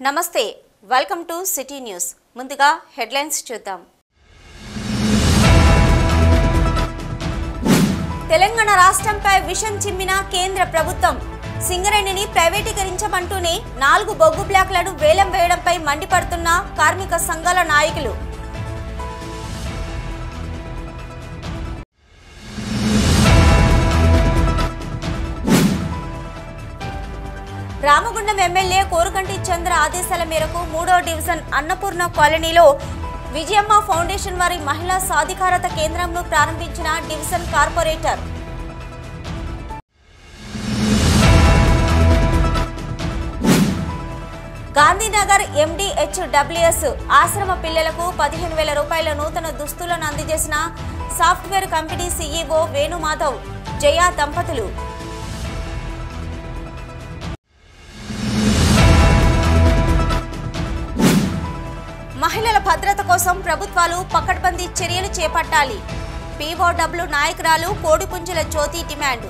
నమస్తే welcome to city news ముందుగా headlines చూద్దాం తెలంగాణ రాష్ట్రంపై విషం చిమ్మిన కేంద్ర ప్రభుత్వం సింగరేణిని ప్రైవేటీకరించమంటూనే నాలుగు బొగ్గు బ్లాక్లను వేలం వేయడంపై మండిపడుతున్న కార్మిక సంఘాల నాయకులు రామగుండం ఎమ్మెల్యే కోరుకంటి చంద్ర ఆదేశాల మేరకు మూడో డివిజన్ అన్నపూర్ణ కాలనీలో విజయమ్మ ఫౌండేషన్ వారి మహిళా సాధికారత కేంద్రంను ప్రారంభించిన డివిజన్ కార్పొరేటర్ గాంధీనగర్ ఎండిహెచ్డబ్ల్యూఎస్ ఆశ్రమ పిల్లలకు పదిహేను వేల రూపాయల నూతన దుస్తులను అందజేసిన software company CEO Venumadhav Jaya దంపతులు మహిళల భద్రత కోసం ప్రభుత్వాలు పకడ్బందీ చర్యలు చేపట్టాలి పీఓడబ్ల్యూ నాయకురాలు కోడిపుంజుల జ్యోతి డిమాండ్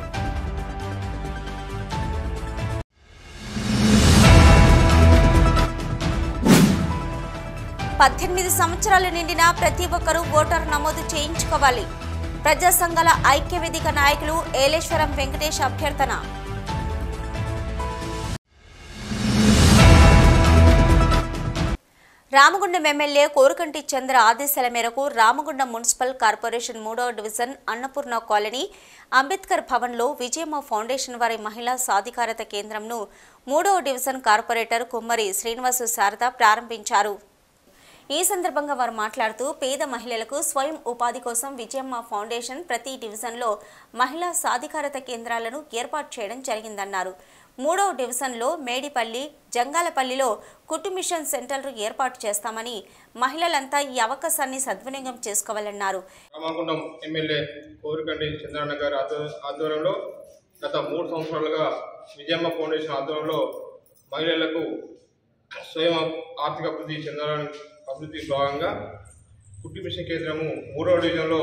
పద్దెనిమిది సంవత్సరాలు నిండిన ప్రతి ఒక్కరూ ఓటర్ నమోదు చేయించుకోవాలి ప్రజా సంఘాల ఐక్య వేదిక నాయకులు ఏలేశ్వరం వెంకటేష్ అభ్యర్థన రామగుండం ఎమ్మెల్యే కోరుకంటి చంద్ర ఆదేశాల మేరకు రామగుండం మున్సిపల్ కార్పొరేషన్ మూడవ డివిజన్ అన్నపూర్ణ కాలనీ అంబేద్కర్ భవన్లో విజయమ్మ ఫౌండేషన్ వారి మహిళా సాధికారత కేంద్రంను మూడవ డివిజన్ కార్పొరేటర్ కుమ్మరి శ్రీనివాసు శారద ప్రారంభించారు ఈ సందర్భంగా వారు మాట్లాడుతూ పేద మహిళలకు స్వయం ఉపాధి కోసం విజయమ్మ ఫౌండేషన్ ప్రతి డివిజన్లో మహిళా సాధికారత కేంద్రాలను ఏర్పాటు చేయడం జరిగిందన్నారు మూడవ డివిజన్లో మేడిపల్లి జంగాలపల్లిలో కుట్టు మిషన్ సెంటర్లు ఏర్పాటు చేస్తామని మహిళలంతా ఈ అవకాశాన్ని సద్వినియోగం చేసుకోవాలన్నారు రామగుండం ఎమ్మెల్యే కోరికండి చంద్రన్న గారి ఆధ్వ- ఆధ్వర్యంలో గత మూడు సంవత్సరాలుగా విజయమ్మ ఫౌండేషన్ ఆధ్వర్యంలో మహిళలకు స్వయం ఆర్థిక అభివృద్ధి చెందాలని అభివృద్ధి భాగంగా కుట్టి మిషన్ కేంద్రము మూడవ డివిజన్లో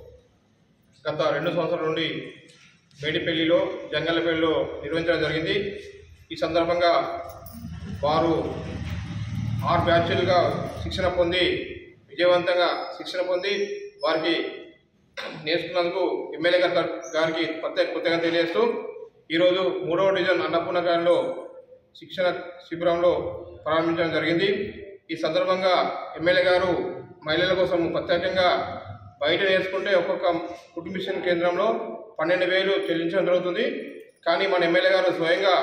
గత రెండు సంవత్సరాల నుండి మేడిపల్లిలో జంగలపల్లిలో నిర్వహించడం జరిగింది ఈ సందర్భంగా వారు ఆరు బ్యాచ్లుగా శిక్షణ పొంది విజయవంతంగా శిక్షణ పొంది వారికి నేర్చుకున్నందుకు ఎమ్మెల్యే గారి తరఫు- గారికి ప్రత్యేక కృతజ్ఞత తెలియజేస్తూ ఈరోజు మూడవ డివిజన్ అన్నపూర్ణ గారిలో శిక్షణ శిబిరంలో ప్రారంభించడం జరిగింది ఈ సందర్భంగా ఎమ్మెల్యే గారు మహిళల కోసం ప్రత్యేకంగా బయట నేర్చుకుంటే ఒక్కొక్క కుటుంబిషన్ కేంద్రంలో పన్నెండు వేలు చెల్లించడం జరుగుతుంది కానీ మన ఎమ్మెల్యే గారు స్వయంగా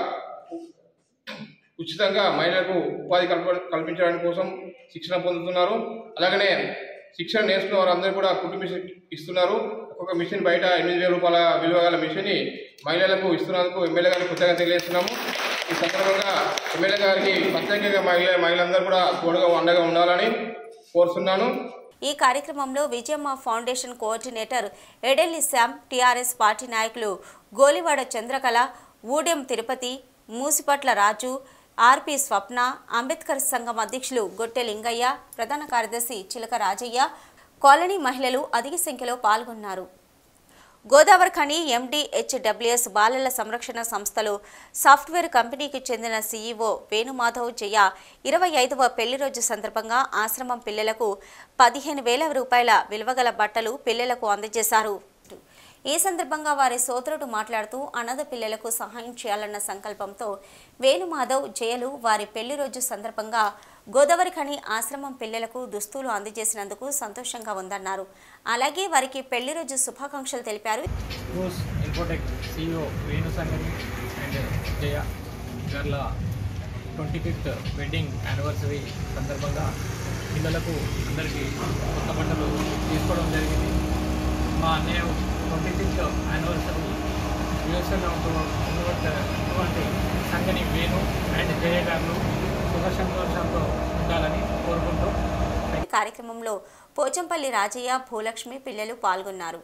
ఉచితంగా మహిళలకు ఉపాధి కల్ప కల్పించడానికి కోసం శిక్షణ పొందుతున్నారు అలాగనే శిక్షణ నేర్చుకున్న వారందరూ కూడా కుటుంబ మిషన్ ఇస్తున్నారు ఒక్కొక్క మిషన్ బయట ఎనిమిది వేల రూపాయల విలువ గల మిషన్ని మహిళలకు ఇస్తున్నందుకు ఎమ్మెల్యే గారికి కృతజ్ఞత తెలియజేస్తున్నాము ఈ సందర్భంగా ఎమ్మెల్యే గారికి ప్రత్యేకంగా మహిళ మహిళలందరూ కూడా తోడుగా అండగా ఉండాలని కోరుతున్నాను ఈ కార్యక్రమంలో Vijayamma foundation coordinator Edelli Shyam TRS party నాయకులు గోలివాడ చంద్రకళ ఊడెం తిరుపతి మూసిపట్ల రాజు ఆర్పి స్వప్న అంబేద్కర్ సంఘం అధ్యక్షులు గొట్టె లింగయ్య ప్రధాన కార్యదర్శి చిలక రాజయ్య కాలనీ మహిళలు అధిక సంఖ్యలో పాల్గొన్నారు గోదావరి ఖని ఎండిహెచ్డబ్ల్యూఎస్ బాలల సంరక్షణ సంస్థలో సాఫ్ట్వేర్ కంపెనీకి చెందిన సీఈఓ వేణుమాధవ్ జయ ఇరవై ఐదవ పెళ్లి రోజు సందర్భంగా ఆశ్రమం పిల్లలకు పదిహేను వేల రూపాయల విలువగల బట్టలు పిల్లలకు అందజేశారు ఈ సందర్భంగా వారి సోదరుడు మాట్లాడుతూ అనాథ పిల్లలకు సహాయం చేయాలన్న సంకల్పంతో వేణుమాధవ్ జయలు వారి పెళ్లి రోజు సందర్భంగా గోదావరి ఖని ఆశ్రమం పిల్లలకు దుస్తులు అందజేసినందుకు సంతోషంగా ఉందన్నారు అలాగే వారికి పెళ్లి రోజు శుభాకాంక్షలు తెలిపారు Cruz Infotech CEO Venu Sangani and Jaya గార్ల ట్వంటీ ఫిఫ్త్ వెడ్డింగ్ యానివర్సరీ సందర్భంగా పిల్లలకు అందరికీ కొత్త బట్టలు తీసుకోవడం జరిగింది మా అన్నయ్య ట్వంటీ ఫిఫ్త్ యానివర్సరీ యుఎస్ఏలో ఉన్నటువంటి సంగని వేణు అండ్ జయ గారు శుభ సంతోషంతో ఉండాలని కోరుకుంటూ ఈ కార్యక్రమంలో పోచంపల్లి రాజయ్య భూలక్ష్మి పిల్లలు పాల్గొన్నారు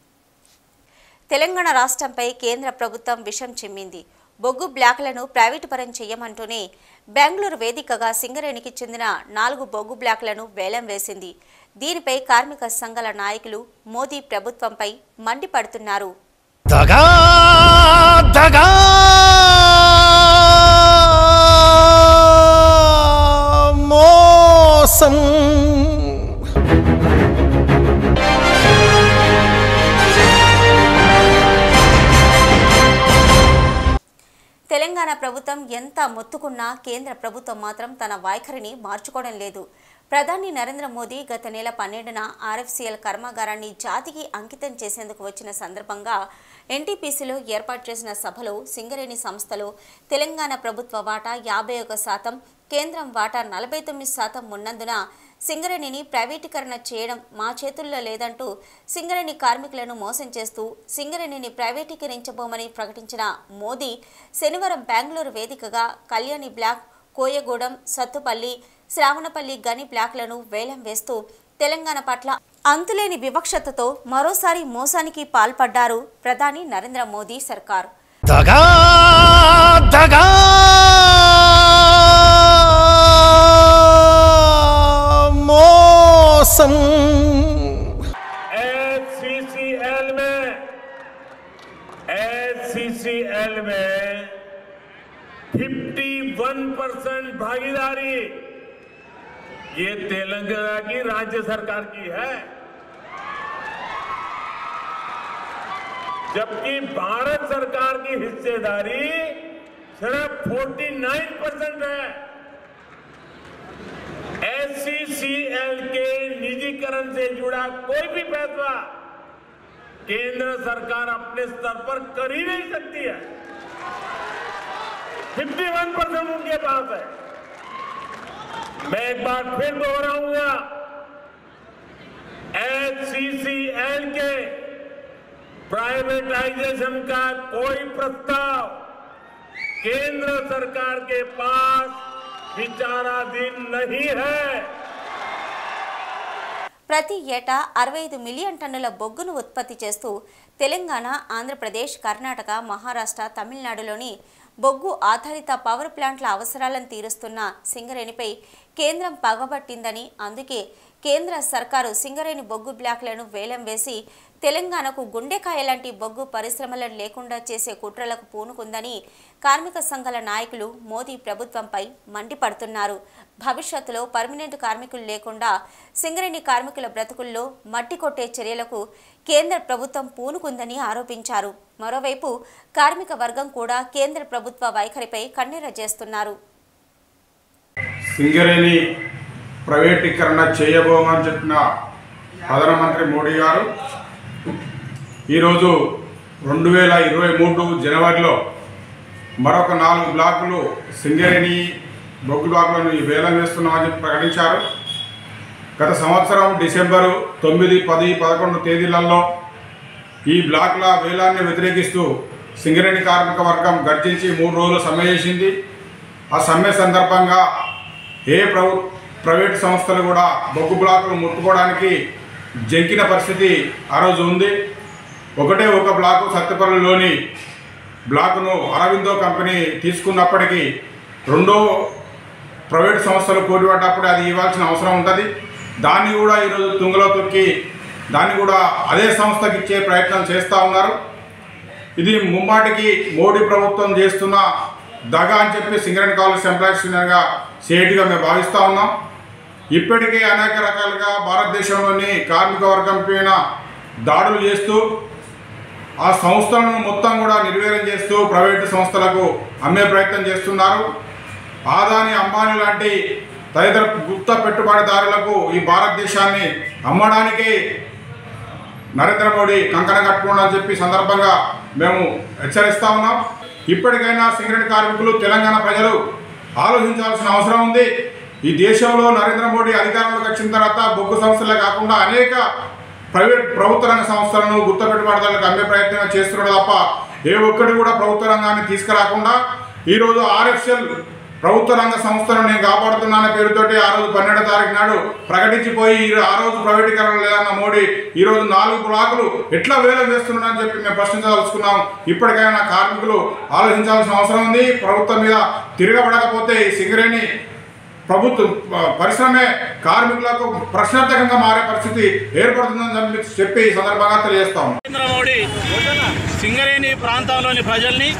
తెలంగాణ రాష్ట్రంపై కేంద్ర ప్రభుత్వం విషం చిమ్మింది బొగ్గు బ్లాక్లను ప్రైవేటు పరం చేయమంటూనే బెంగళూరు వేదికగా సింగరేణికి చెందిన నాలుగు బొగ్గు బ్లాక్లను వేలం వేసింది దీనిపై కార్మిక సంఘాల నాయకులు మోదీ ప్రభుత్వంపై మండిపడుతున్నారు దగా దగా మోసం తెలంగాణ ప్రభుత్వం ఎంత మొత్తుకున్నా కేంద్ర ప్రభుత్వం మాత్రం తన వైఖరిని మార్చుకోవడం లేదు ప్రధాని నరేంద్ర మోదీ గత నెల పన్నెండున ఆర్ఎఫ్సిఎల్ కర్మాగారాన్ని జాతికి అంకితం చేసేందుకు వచ్చిన సందర్భంగా ఎన్టీపీసీలో ఏర్పాటు చేసిన సభలో సింగరేణి సంస్థలో తెలంగాణ ప్రభుత్వ వాటా యాభై ఒక శాతం కేంద్రం వాటా నలభై తొమ్మిది శాతం ఉన్నందున సింగరేణిని ప్రైవేటీకరణ చేయడం మా చేతుల్లో లేదంటూ సింగరేణి కార్మికులను మోసం చేస్తూ సింగరేణిని ప్రైవేటీకరించబోమని ప్రకటించిన మోదీ శనివారం బెంగళూరు వేదికగా కళ్యాణి బ్లాక్ కోయగూడెం సత్తుపల్లి శ్రావణపల్లి గని బ్లాక్లను వేలం వేస్తూ తెలంగాణ పట్ల అంతులేని వివక్షతతో మరోసారి మోసానికి పాల్పడ్డారు ప్రధాని నరేంద్ర మోదీ సర్కార్ దగా దగా మోసం एचसीसीएल में एचसीसीएल में 51 परसेंट भागीदारी ये तेलंगाना की राज्य सरकार की है जबकि भारत सरकार की हिस्सेदारी सिर्फ 49 परसेंट है एससीसीएल के निजीकरण से जुड़ा कोई भी फैसला केंद्र सरकार अपने स्तर पर कर ही नहीं सकती है 51 परसेंट उनके पास है मैं एक बार फिर दोहराऊंगा एचसीसीएल के प्राइवेटाइजेशन का कोई प्रस्ताव केंद्र सरकार के पास विचाराधीन नहीं है ప్రతి ఏటా అరవై ఐదు మిలియన్ టన్నుల బొగ్గును ఉత్పత్తి చేస్తూ తెలంగాణ ఆంధ్రప్రదేశ్ కర్ణాటక మహారాష్ట్ర తమిళనాడులోని బొగ్గు ఆధారిత పవర్ ప్లాంట్ల అవసరాలను తీరుస్తున్న సింగరేణిపై కేంద్రం పగబట్టిందని అందుకే కేంద్ర సర్కారు సింగరేణి బొగ్గు బ్లాక్లను వేలం వేసి తెలంగాణకు గుండెకాయ లాంటి బొగ్గు పరిశ్రమలను లేకుండా చేసే కుట్రలకు పూనుకుందని కార్మిక సంఘాల నాయకులు మోదీ ప్రభుత్వంపై మండిపడుతున్నారు భవిష్యత్తులో పర్మనెంట్ కార్మికులు లేకుండా సింగరేణి కార్మికుల బ్రతుకుల్లో మట్టి కొట్టే చర్యలకు కేంద్ర ప్రభుత్వం పూనుకుందని ఆరోపించారు మరోవైపు కార్మిక వర్గం కూడా కేంద్ర ప్రభుత్వ వైఖరిపై కన్నెర చేస్తున్నారు సింగరేణి ప్రైవేటీకరణ చేయబోమని చెప్పిన ప్రధానమంత్రి మోడీ గారు ఈరోజు రెండు వేల ఇరవై మూడు జనవరిలో మరొక నాలుగు బ్లాకులు సింగరేణి బొగ్గు బ్లాకులను వేలం వేస్తున్నామని చెప్పి ప్రకటించారు గత సంవత్సరం డిసెంబరు తొమ్మిది పది పదకొండు తేదీలలో ఈ బ్లాక్ల వేలాన్ని వ్యతిరేకిస్తూ సింగరేణి కార్మిక వర్గం గర్జించి మూడు రోజులు సమ్మె చేసింది ఆ సమ్మె సందర్భంగా ఏ ప్రభు ప్రైవేట్ సంస్థలు కూడా బొగ్గు బ్లాకులు ముట్టుకోవడానికి జంకిన పరిస్థితి ఆ రోజు ఉంది ఒకటే ఒక బ్లాకు సత్యపల్లిలోని బ్లాకును అరవిందో కంపెనీ తీసుకున్నప్పటికీ రెండో ప్రైవేట్ సంస్థలు పోటీపడ్డప్పుడు అది ఇవ్వాల్సిన అవసరం ఉంటుంది దాన్ని కూడా ఈరోజు తుంగలో తొక్కి దాన్ని కూడా అదే సంస్థకి ఇచ్చే ప్రయత్నం చేస్తూ ఉన్నారు ఇది ముమ్మాటికి మోడీ ప్రభుత్వం చేస్తున్న దగ అని చెప్పి సింగరేణి కాలేజ్ ఎంప్లాయీస్ యూనియన్గా సేటుగా మేము భావిస్తూ ఉన్నాం ఇప్పటికే అనేక రకాలుగా భారతదేశంలోని కార్మిక వర్గం పైన దాడులు చేస్తూ ఆ సంస్థలను మొత్తం కూడా నిర్వీర్యం చేస్తూ ప్రైవేటు సంస్థలకు అమ్మే ప్రయత్నం చేస్తున్నారు ఆదాని అంబానీ లాంటి తదితర గుప్త పెట్టుబడిదారులకు ఈ భారతదేశాన్ని అమ్మడానికి నరేంద్ర మోడీ కంకణ కట్టుకోండి చెప్పి సందర్భంగా మేము హెచ్చరిస్తా ఉన్నాం ఇప్పటికైనా సింగరేణి కార్మికులు తెలంగాణ ప్రజలు ఆలోచించాల్సిన అవసరం ఉంది ఈ దేశంలో నరేంద్ర మోడీ అధికారంలోకి వచ్చిన తర్వాత బొగ్గు సంస్థలే కాకుండా అనేక ప్రైవేట్ ప్రభుత్వ రంగ సంస్థలను గుర్త పెట్టుబడిదారులకు అమ్మే ప్రయత్నం చేస్తున్నాడు తప్ప ఏ ఒక్కటి కూడా ప్రభుత్వ రంగాన్ని తీసుకురాకుండా ఈరోజు ఆర్ఎఫ్ఎల్ ప్రభుత్వ రంగ సంస్థను నేను కాపాడుతున్నాన పేరుతోటి ఆ రోజు పన్నెండో తారీఖు నాడు ప్రకటించిపోయి ఈ ఆ రోజు ప్రైవేటీకరణ లేదన్న మోడీ ఈ రోజు నాలుగు బ్లాకులు ఎట్లా వేలం వేస్తున్నాడని చెప్పి మేము ప్రశ్నించదలుచుకున్నాం ఇప్పటికైనా కార్మికులు ఆలోచించాల్సిన అవసరం ఉంది ప్రభుత్వం మీద తిరగబడకపోతే ఈ సింగరేణి ప్రభుత్వ పరిశ్రమే కార్మికులకు ప్రశ్నార్థకంగా మారే పరిస్థితి ఏర్పడుతుందని చెప్పి- చెప్పి ఈ సందర్భంగా తెలియజేస్తాం నరేంద్ర మోడీ సింగరేణి ప్రాంతంలోని ప్రజల్ని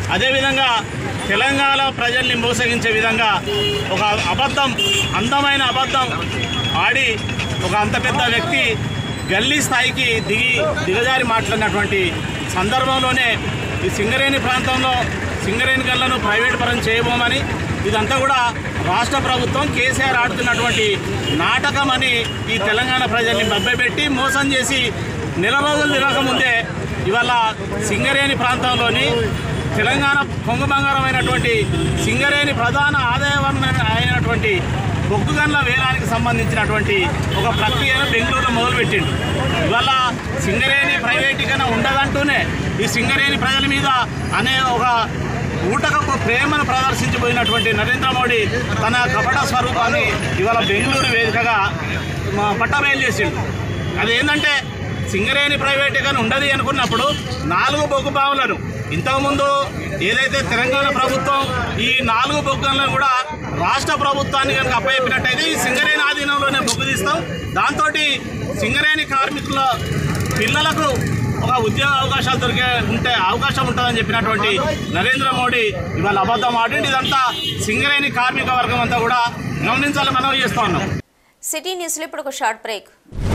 అదేవిధంగా తెలంగాణ ప్రజల్ని మోసగించే విధంగా ఒక అబద్ధం అందమైన అబద్ధం ఆడి ఒక అంత పెద్ద వ్యక్తి గల్లీ స్థాయికి దిగి దిగజారి మాట్లాడినటువంటి సందర్భంలోనే ఈ సింగరేణి ప్రాంతంలో సింగరేణి గల్లను ప్రైవేట్ పరం చేయబోమని ఇదంతా కూడా రాష్ట్ర ప్రభుత్వం కేసీఆర్ ఆడుతున్నటువంటి నాటకం అని ఈ తెలంగాణ ప్రజల్ని మభ్యపెట్టి మోసం చేసి నెల రోజులు తిరగకముందే ఇవాళ సింగరేణి ప్రాంతంలోని తెలంగాణ కొంగు బంగారమైనటువంటి సింగరేణి ప్రధాన ఆదాయ వనరు అయినటువంటి బొగ్గు గన్ల వేలానికి సంబంధించినటువంటి ఒక ప్రక్రియను బెంగళూరులో మొదలుపెట్టిండు ఇవాళ సింగరేణి ప్రైవేటీకరణ ఉండదంటూనే ఈ సింగరేణి ప్రజల మీద అనే ఒక ఊటకపు ప్రేమను ప్రదర్శించిపోయినటువంటి నరేంద్ర మోడీ తన కపట స్వరూపాన్ని ఇవాళ బెంగళూరు వేదికగా మా పట్టబయలు చేసిండు అదేంటంటే సింగరేణి ప్రైవేటీకరణ ఉండదు అనుకున్నప్పుడు నాలుగు బొగ్గు బావులను ఇంతకుముందు ఏదైతే తెలంగాణ ప్రభుత్వం ఈ నాలుగు బొగ్గులను కూడా రాష్ట్ర ప్రభుత్వాన్ని కనుక అప్పచెప్పినట్టయితే ఈ సింగరేణి ఆధీనంలోనే బొగ్గు తీస్తాం దాంతో సింగరేణి కార్మికుల పిల్లలకు ఒక ఉద్యోగ అవకాశాలు దొరికే ఉంటే అవకాశం ఉంటుందని చెప్పినటువంటి నరేంద్ర మోడీ ఇవాళ అబద్ధం ఆడింది ఇదంతా సింగరేణి కార్మిక వర్గం అంతా కూడా గమనించాలని మనం చేస్తా ఉన్నాం సిటీ న్యూస్లో ఇప్పుడు ఒక short break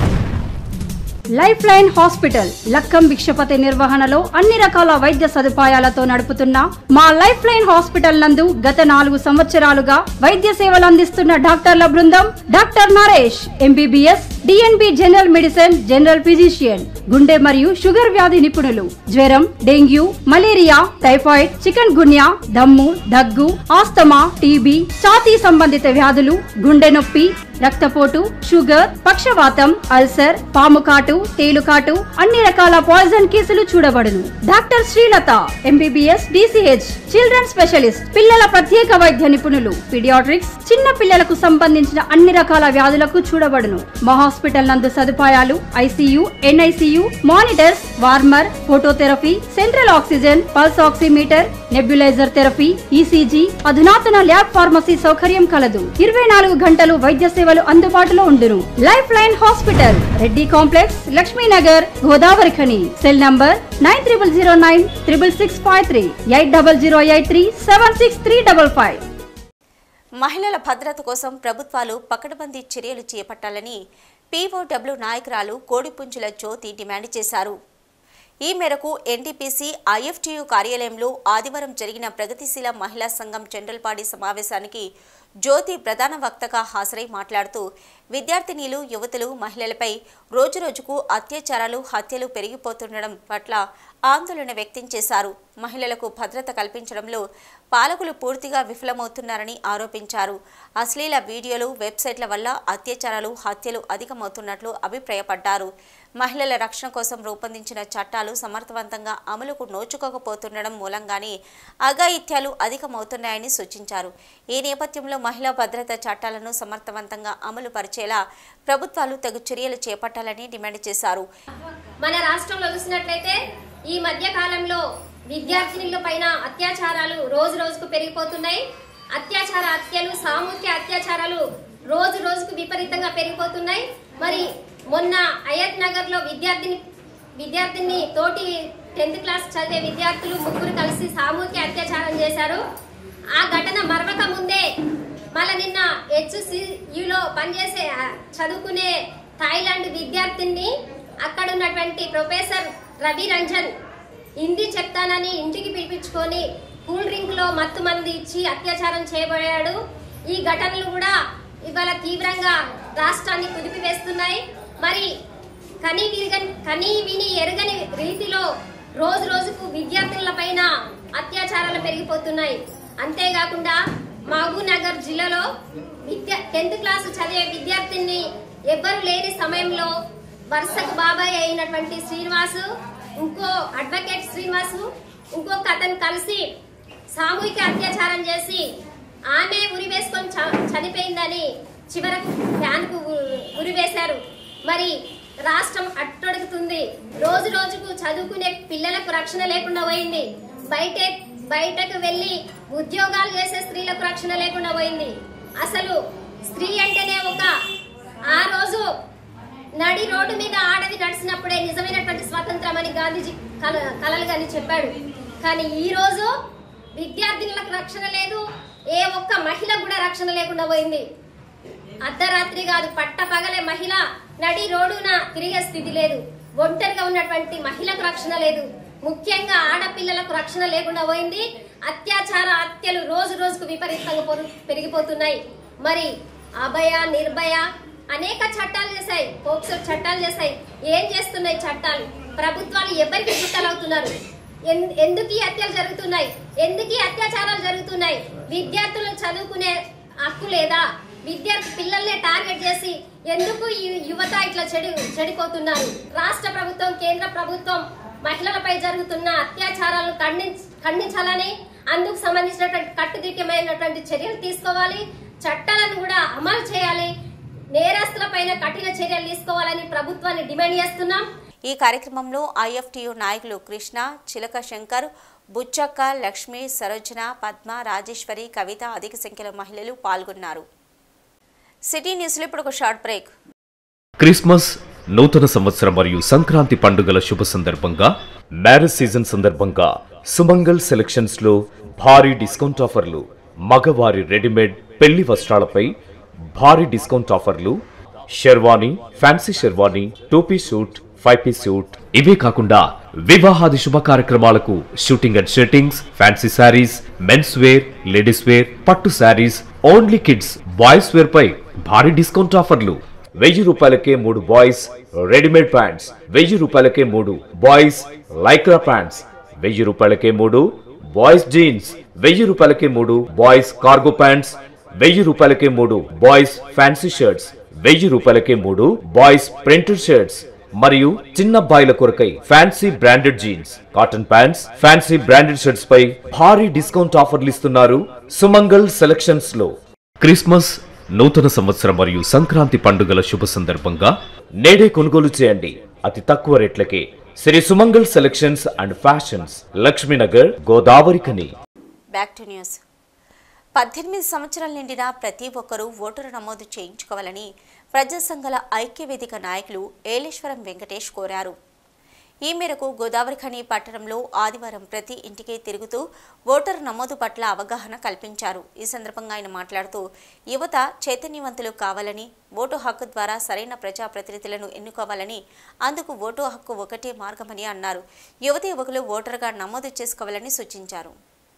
life line hospital Lakkam Bhikshapathi నిర్వహణలో అన్ని రకాల వైద్య సదుపాయాలతో నడుపుతున్న మా లైఫ్ లైన్ హాస్పిటల్ నందు గత నాలుగు సంవత్సరాలుగా వైద్య సేవలు అందిస్తున్న డాక్టర్ల బృందం doctor Naresh MBBS DNB general medicine general physician గుండె మరియు షుగర్ వ్యాధి నిపుణులు జ్వరం dengue malaria typhoid chikungunya దమ్ము దగ్గు ఆస్తమా టీబీ ఛాతీ సంబంధిత వ్యాధులు గుండె నొప్పి రక్తపోటు షుగర్ పక్షవాతం అల్సర్ పాము కాటు తేలుకాటు అన్ని రకాల పాయిజన్ కేసులు చూడబడును doctor Srilatha MBBS DCH children specialist పిల్లల ప్రత్యేక వైద్య నిపుణులు పీడియాట్రిక్స్ చిన్న పిల్లలకు సంబంధించిన అన్ని రకాల వ్యాధులకు చూడబడును మా హాస్పిటల్ నందు సదుపాయాలు ICU NICU monitors warmer phototherapy central oxygen pulse oximeter nebuliser therapy ECG అధునాతన ల్యాబ్ ఫార్మసీ సౌకర్యం కలదు ఇరవై నాలుగు గంటలు వైద్య సేవలు అందుబాటులో ఉండును life line hospital Reddy complex Lakshminagar Godavarikhani cell number nine triple zero nine triple six five three eight double zero eight three seven six three double five మహిళల భద్రత కోసం ప్రభుత్వాలు పకడ్బందీ చర్యలు చేపట్టాలని పీఓడబ్ల్యూ నాయకురాలు కోడిపుంజుల జ్యోతి డిమాండ్ చేశారు ఈ మేరకు ఎన్టీపీసీ ఐఎఫ్టీయూ కార్యాలయంలో ఆదివారం జరిగిన ప్రగతిశీల మహిళా సంఘం జనరల్ బాడీ సమావేశానికి జ్యోతి ప్రధాన వక్తగా హాజరై మాట్లాడుతూ విద్యార్థినీలు యువతులు మహిళలపై రోజురోజుకు అత్యాచారాలు హత్యలు పెరిగిపోతుండడం పట్ల ఆందోళన వ్యక్తం చేశారు మహిళలకు భద్రత కల్పించడంలో పాలకులు పూర్తిగా విఫలమవుతున్నారని ఆరోపించారు అశ్లీల వీడియోలు వెబ్సైట్ల వల్ల అత్యాచారాలు హత్యలు అధికమవుతున్నట్లు అభిప్రాయపడ్డారు మహిళల రక్షణ కోసం రూపొందించిన చట్టాలు సమర్థవంతంగా అమలుకు నోచుకోకపోతుండడం మూలంగానే అఘాయిత్యాలు అధికమవుతున్నాయని సూచించారు ఈ నేపథ్యంలో మహిళా భద్రత చట్టాలను సమర్థవంతంగా అమలు పరిచేలా ప్రభుత్వాలు తగు చర్యలు చేపట్టాలని డిమాండ్ చేశారు మన రాష్ట్రంలో చూసినట్లయితే ఈ మధ్య కాలంలో విద్యార్థినుల పైన అత్యాచారాలు రోజు రోజుకు పెరిగిపోతున్నాయి అత్యాచార హత్యలు సామూహిక అత్యాచారాలు రోజు రోజుకు విపరీతంగా పెరిగిపోతున్నాయి మరి మొన్న అయత్ నగర్ లో విద్యార్థిని విద్యార్థిని తోటి టెన్త్ క్లాస్ చదివే విద్యార్థులు ముగ్గురు కలిసి సామూహిక అత్యాచారం చేశారు ఆ ఘటన మరవక ముందే మళ్ళీ నిన్న హెచ్సియులో పనిచేసే ఆ, చదువుకునే థాయిలాండ్ విద్యార్థిని అక్కడ ఉన్నటువంటి ప్రొఫెసర్ రవి రంజన్ హిందీ చెప్తానని ఇంటికి పిలిపించుకొని కూల్ డ్రింక్ లో మత్తు మంది ఇచ్చి అత్యాచారం చేయబడాడు ఈ ఘటనలు కూడా ఇవాళ తీవ్రంగా రాష్ట్రాన్ని కుదిపివేస్తున్నాయి మరి కని విరగని కని విని ఎరగని రీతిలో రోజు రోజుకు విద్యార్థుల పైన అత్యాచారాలు పెరిగిపోతున్నాయి అంతేకాకుండా మహబూబ్ నగర్ జిల్లాలో విద్య టెన్త్ క్లాస్ చదివే విద్యార్థిని ఎవ్వరు లేని సమయంలో వరుసకు బాబాయ్ అయినటువంటి శ్రీనివాసు ఇంకో అడ్వకేట్ శ్రీనివాసు ఇంకొక అతను కలిసి సామూహిక అత్యాచారం చేసి ఆమె ఉరివేసుకొని చ- చనిపోయిందని చివరకు ఫ్యాన్కు ఉ- ఉరివేశారు మరి రాష్ట్రం అట్టడుగుతుంది రోజు రోజుకు చదువుకునే పిల్లలకు రక్షణ లేకుండా పోయింది బయటే బయటకు వెళ్లి ఉద్యోగాలు చేసే స్త్రీలకు రక్షణ లేకుండా పోయింది అసలు స్త్రీ అంటేనే ఒక ఆ రోజు నడి రోడ్డు మీద ఆడది నడిచినప్పుడే నిజమైనటువంటి స్వాతంత్రం అని గాంధీజీ కల కలలు కానీ చెప్పాడు కానీ ఈ రోజు విద్యార్థినులకు రక్షణ లేదు ఏ ఒక్క మహిళ కూడా రక్షణ లేకుండా పోయింది అర్ధరాత్రి కాదు పట్ట పగలే మహిళ నడి రోడ్డున తిరిగే స్థితి లేదు ఒంటరిగా ఉన్నటువంటి మహిళకు రక్షణ లేదు ముఖ్యంగా ఆడపిల్లలకు రక్షణ లేకుండా పోయింది అత్యాచార హత్యలు రోజు రోజుకు విపరీతంగా పొరు- పెరిగిపోతున్నాయి మరి అభయ నిర్భయ అనేక చట్టాలు చేశాయి పోక్సో చట్టాలు చేశాయి ఏం చేస్తున్నాయి చట్టాలు ప్రభుత్వాలు ఎవరికి చుట్టాలవుతున్నారు ఎన్- ఎందుకు ఈ హత్యలు జరుగుతున్నాయి ఎందుకు ఈ అత్యాచారాలు జరుగుతున్నాయి విద్యార్థులు చదువుకునే హక్కు లేదా విద్యార్థి పిల్లల్ని టార్గెట్ చేసి ఎందుకు ఈ యువత ఇట్లా చెడి చెడిపోతున్నారు రాష్ట్ర ప్రభుత్వం కేంద్ర ప్రభుత్వం మహిళలపై జరుగుతున్న అత్యాచారాలను ఖండించ ఖండించాలని అందుకు సంబంధించినటువంటి కట్టుదిట్టమైనటువంటి చర్యలు తీసుకోవాలి చట్టాలను కూడా అమలు చేయాలి నేరస్తులపైన కఠిన చర్యలు తీసుకోవాలని ప్రభుత్వాన్ని డిమాండ్ చేస్తున్నాం ఈ కార్యక్రమంలో ఐఎఫ్టియు నాయకులు కృష్ణ చిలక శంకర్ బుచ్చక్క లక్ష్మి సరోజన పద్మ రాజేశ్వరి కవిత అధిక సంఖ్యలో మహిళలు పాల్గొన్నారు సిటీ న్యూస్లో ఇప్పుడు ఒక షార్ట్ బ్రేక్ క్రిస్మస్ నూతన సంవత్సరం మరియు సంక్రాంతి పండుగల శుభ సందర్భంగా మ్యారేజ్ సీజన్ సందర్భంగా సుమంగల్ సెలక్షన్స్ లో భారీ డిస్కౌంట్ ఆఫర్లు మగవారి రెడీమేడ్ పెళ్లి వస్త్రాలపై భారీ డిస్కౌంట్ ఆఫర్లు షెర్వానీ ఫ్యాన్సీ షెర్వానీ టోపీ సూట్ ఫైవ్ పీస్ సూట్ ఇవే కాకుండా వివాహాది శుభ కార్యక్రమాలకు shooting and shirtings fancy saris men's wear ladies wear పట్టు saris only kids boys wear పై భారీ డిస్కౌంట్ ఆఫర్లు వెయ్యి రూపాయలకే మూడు బాయ్స్ రెడీమేడ్ ప్యాంట్స్ వెయ్యి రూపాయలకే మూడు బాయ్స్ లైక్రా ప్యాంట్స్ వెయ్యి రూపాయలకే మూడు బాయ్స్ జీన్స్ వెయ్యి రూపాయలకే మూడు బాయ్స్ కార్గో ప్యాంట్స్ వెయ్యి రూపాయలకే మూడు బాయ్స్ ఫ్యాన్సీ షర్ట్స్ వెయ్యి రూపాయలకే మూడు బాయ్స్ ప్రింటెడ్ షర్ట్స్ మరియు చిన్న బాయిల కొరకై fancy branded jeans cotton pants fancy branded shirts పై భారీ డిస్కౌంట్ ఆఫర్లు ఇస్తున్నారు సుమంగల్ సెలక్షన్స్ లో క్రిస్మస్ నూతన సంవత్సరం మరియు సంక్రాంతి పండుగల శుభ సందర్భంగా నేడే కొనుగోలు చేయండి అతి తక్కువ రేట్లకే Shri Sumangal selections and fashions Lakshminagar Godavarikhani back to news పద్దెనిమిది సంవత్సరాల నిండిన ప్రతి ఒక్కరూ ఓటరు నమోదు చేయించుకోవాలని ప్రజా సంఘాల ఐక్యవేదిక నాయకులు ఏలేశ్వరం వెంకటేష్ కోరారు ఈ మేరకు గోదావరి ఖని పట్టణంలో ఆదివారం ప్రతి ఇంటికి తిరుగుతూ ఓటరు నమోదు పట్ల అవగాహన కల్పించారు ఈ సందర్భంగా ఆయన మాట్లాడుతూ యువత చైతన్యవంతులు కావాలని ఓటు హక్కు ద్వారా సరైన ప్రజాప్రతినిధులను ఎన్నుకోవాలని అందుకు ఓటు హక్కు ఒకటే మార్గమని అన్నారు యువత యువకులు ఓటరుగా నమోదు చేసుకోవాలని సూచించారు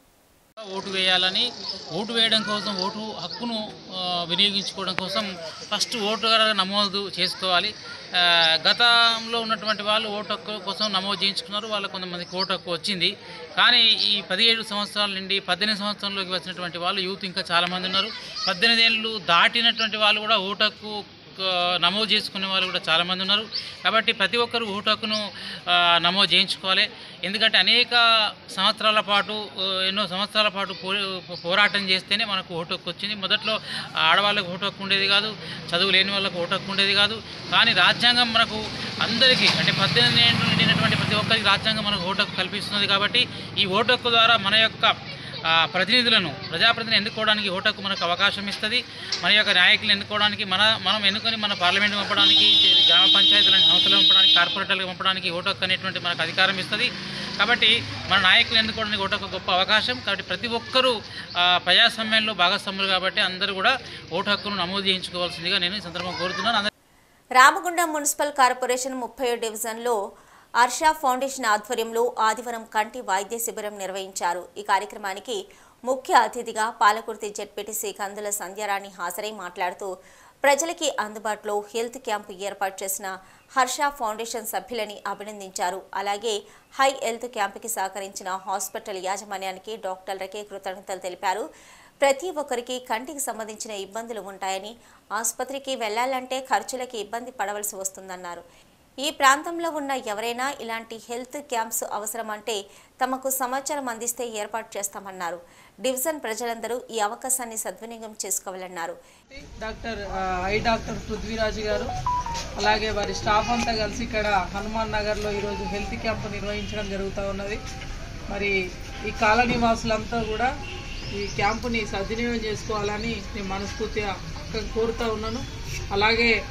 ఓటు వేయాలని ఓటు వేయడం కోసం ఓటు హక్కును ఆ, వినియోగించుకోవడం కోసం ఫస్ట్ ఓటుగా నమోదు చేసుకోవాలి ఆ, గతంలో ఉన్నటువంటి వాళ్ళు ఓటు హక్కు కోసం నమోదు చేయించుకున్నారు వాళ్ళ కొంతమందికి ఓటు హక్కు వచ్చింది కానీ ఈ పదిహేడు సంవత్సరాల నుండి పద్దెనిమిది సంవత్సరాల్లోకి వచ్చినటువంటి వాళ్ళు యూత్ ఇంకా చాలామంది ఉన్నారు పద్దెనిమిది ఏళ్ళు దాటినటువంటి వాళ్ళు కూడా ఓటు హక్కు ఆ, నమోదు చేసుకునే వాళ్ళు కూడా చాలామంది ఉన్నారు కాబట్టి ప్రతి ఒక్కరు ఓటు హక్కును ఆ, నమోదు చేయించుకోవాలి ఎందుకంటే అనేక సంవత్సరాల పాటు ఆ, ఎన్నో సంవత్సరాల పాటు పో పోరాటం చేస్తేనే మనకు ఓటు హక్కు వచ్చింది మొదట్లో ఆడవాళ్ళకు ఓటు హక్కు ఉండేది కాదు చదువు లేని వాళ్ళకు ఓటు హక్కు ఉండేది కాదు కానీ రాజ్యాంగం మనకు అందరికీ అంటే పద్దెనిమిది ఏళ్ళు నిండినటువంటి ప్రతి ఒక్కరికి రాజ్యాంగం మనకు ఓటు హక్కు కల్పిస్తున్నది కాబట్టి ఈ ఓటు హక్కు ద్వారా మన యొక్క ఆ, ప్రతినిధులను ప్రజాప్రతినిధిని ఎన్నుకోవడానికి ఓటకు మనకు అవకాశం ఇస్తుంది మన యొక్క నాయకులను ఎన్నుకోవడానికి మన మనం ఎన్నుకొని మన పార్లమెంట్ పంపడానికి గ్రామ పంచాయతీలను సంస్థలు పంపడానికి కార్పొరేటర్లకు పంపడానికి ఓటకు అనేటువంటి మనకు అధికారం ఇస్తుంది కాబట్టి మన నాయకులు ఎన్నుకోవడానికి ఓటకు గొప్ప అవకాశం కాబట్టి ప్రతి ఒక్కరూ ఆ, ప్రజాస్వామ్యంలో భాగస్వాములు కాబట్టి అందరూ కూడా ఓటు హక్కును నమోదు చేయించుకోవాల్సిందిగా నేను ఈ సందర్భంగా కోరుతున్నాను అందరూ రామగుండం మున్సిపల్ కార్పొరేషన్ ముప్పై డివిజన్లో హర్ష ఫౌండేషన్ ఆధ్వర్యంలో ఆదివారం కంటి వైద్య శిబిరం నిర్వహించారు ఈ కార్యక్రమానికి ముఖ్య అతిథిగా పాలకుర్తి జెడ్పీటీసీ కందుల సంధ్యారాణి హాజరై మాట్లాడుతూ ప్రజలకి అందుబాటులో హెల్త్ క్యాంపు ఏర్పాటు చేసిన హర్ష ఫౌండేషన్ సభ్యులని అభినందించారు అలాగే హై హెల్త్ క్యాంపుకి సహకరించిన హాస్పిటల్ యాజమాన్యానికి డాక్టర్లకే కృతజ్ఞతలు తెలిపారు ప్రతి ఒక్కరికి కంటికి సంబంధించిన ఇబ్బందులు ఉంటాయని ఆసుపత్రికి వెళ్లాలంటే ఖర్చులకి ఇబ్బంది పడవలసి వస్తుందన్నారు ఈ ప్రాంతంలో ఉన్న ఎవరైనా ఇలాంటి హెల్త్ క్యాంప్స్ అవసరమంటే తమకు సమాచారం అందిస్తే ఏర్పాటు చేస్తామన్నారు డివిజన్ ప్రజలందరూ ఈ అవకాశాన్ని సద్వినియోగం చేసుకోవాలన్నారు డాక్టర్ ఆ, ఐ డాక్టర్ పృథ్వీరాజు గారు అలాగే వారి స్టాఫ్ అంతా కలిసి ఇక్కడ హనుమాన్ నగర్లో ఈరోజు హెల్త్ క్యాంప్ నిర్వహించడం జరుగుతూ ఉన్నది మరి ఈ కాలనీ వాసులంతా కూడా ఈ క్యాంపుని సద్వినియోగం చేసుకోవాలని నేను మనస్ఫూర్తిగా కోరుతా ఉన్నాను అలాగే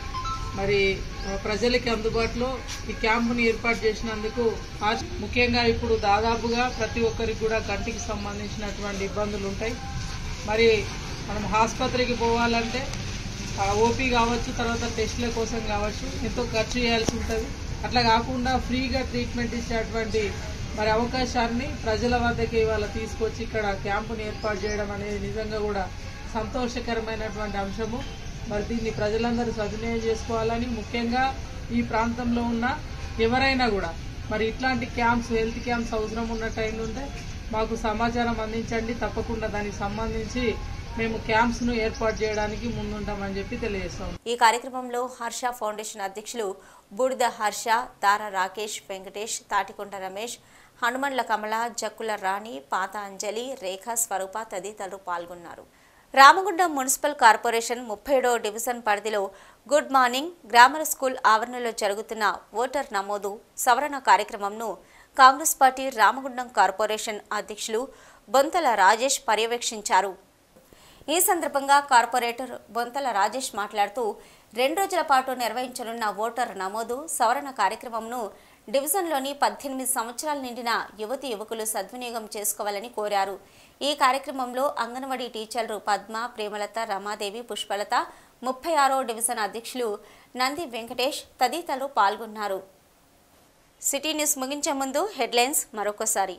మరి ఆ, ప్రజలకి అందుబాటులో ఈ క్యాంపుని ఏర్పాటు చేసినందుకు ఆ- ముఖ్యంగా ఇప్పుడు దాదాపుగా ప్రతి ఒక్కరికి కూడా కంటికి సంబంధించినటువంటి ఇబ్బందులు ఉంటాయి మరి మనం ఆసుపత్రికి పోవాలంటే ఆ, ఓపీ కావచ్చు తర్వాత టెస్ట్ల కోసం కావచ్చు ఎంతో ఖర్చు చేయాల్సి ఉంటుంది అట్లా కాకుండా ఫ్రీగా ట్రీట్మెంట్ ఇచ్చేటువంటి మరి అవకాశాన్ని ప్రజల వద్దకి ఇవాళ తీసుకొచ్చి ఇక్కడ క్యాంపుని ఏర్పాటు చేయడం అనేది నిజంగా కూడా సంతోషకరమైనటువంటి అంశము మరి దీన్ని ప్రజలందరూ సద్వినియోగం చేసుకోవాలని ముఖ్యంగా ఈ ప్రాంతంలో ఉన్న ఎవరైనా కూడా మరి ఇట్లాంటి క్యాంప్స్ హెల్త్ క్యాంప్స్ అవసరం ఉన్న టైం ఉంటే మాకు సమాచారం అందించండి తప్పకుండా దానికి సంబంధించి మేము క్యాంప్స్ను ఏర్పాటు చేయడానికి ముందుంటామని చెప్పి తెలియజేస్తాం ఈ కార్యక్రమంలో హర్ష ఫౌండేషన్ అధ్యక్షులు బూడిద హర్ష దార రాకేష్ వెంకటేష్ తాటికొండ రమేష్ హనుమండ్ల కమల జక్కుల రాణి పాత అంజలి రేఖ స్వరూప తదితరులు పాల్గొన్నారు రామగుండం మున్సిపల్ కార్పొరేషన్ ముప్పైడో డివిజన్ పరిధిలో గుడ్ మార్నింగ్ గ్రామర్ స్కూల్ ఆవరణలో జరుగుతున్న ఓటర్ నమోదు సవరణ కార్యక్రమంను కాంగ్రెస్ పార్టీ రామగుండం కార్పొరేషన్ అధ్యక్షులు బొంతల రాజేష్ పర్యవేక్షించారు ఈ సందర్భంగా కార్పొరేటర్ బొంతల రాజేష్ మాట్లాడుతూ రెండు రోజుల పాటు నిర్వహించనున్న ఓటర్ నమోదు సవరణ కార్యక్రమంను డివిజన్లోని పద్దెనిమిది సంవత్సరాల నిండిన యువతి యువకులు సద్వినియోగం చేసుకోవాలని కోరారు ఈ కార్యక్రమంలో అంగన్వాడీ టీచర్లు పద్మ ప్రేమలత రమాదేవి పుష్పలత ముప్పై ఆరో డివిజన్ అధ్యక్షులు నంది వెంకటేష్ తదితరులు పాల్గొన్నారు సిటీ న్యూస్ ముగించే ముందు హెడ్లైన్స్ మరొకసారి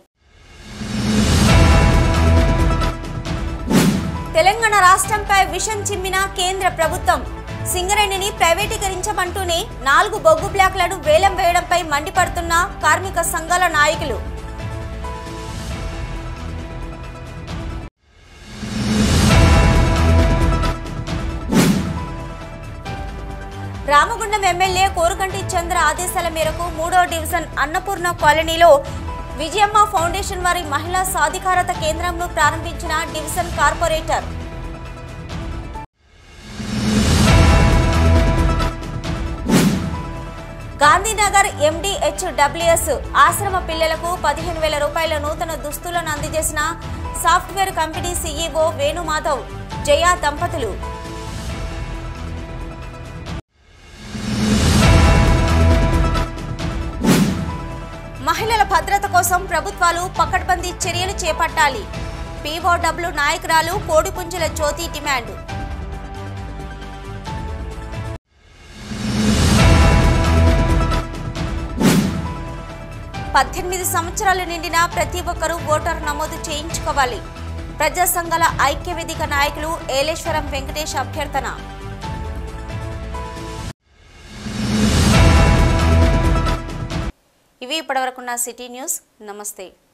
తెలంగాణ రాష్ట్రంపై విషం చిమ్మిన కేంద్ర ప్రభుత్వం సింగరేణిని ప్రైవేటీకరించమంటూనే నాలుగు బొగ్గు బ్లాక్లను వేలం వేయడంపై మండిపడుతున్న కార్మిక సంఘాల నాయకులు రామగుండం ఎమ్మెల్యే కోరుకంటి చంద్ర ఆదేశాల మేరకు మూడో డివిజన్ అన్నపూర్ణ కాలనీలో విజయమ్మ ఫౌండేషన్ వారి మహిళా సాధికారత కేంద్రంను ప్రారంభించిన డివిజన్ కార్పొరేటర్ గాంధీనగర్ ఎండిహెచ్డబ్ల్యూఎస్ ఆశ్రమ పిల్లలకు పదిహేను వేల రూపాయల నూతన దుస్తులను అందజేసిన software company CEO Venumadhav Jaya దంపతులు మహిళల భద్రత కోసం ప్రభుత్వాలు పకడ్బందీ చర్యలు చేపట్టాలి పీఓడబ్ల్యూ నాయకురాలు కోడిపుంజుల జ్యోతి డిమాండ్ పద్దెనిమిది సంవత్సరాలు నిండిన ప్రతి ఒక్కరూ ఓటర్ నమోదు చేయించుకోవాలి ప్రజా సంఘాల ఐక్యవేదిక నాయకులు ఏలేశ్వరం వెంకటేష్ అభ్యర్థన ఇవి ఇప్పటివరకున్న సిటీ న్యూస్ నమస్తే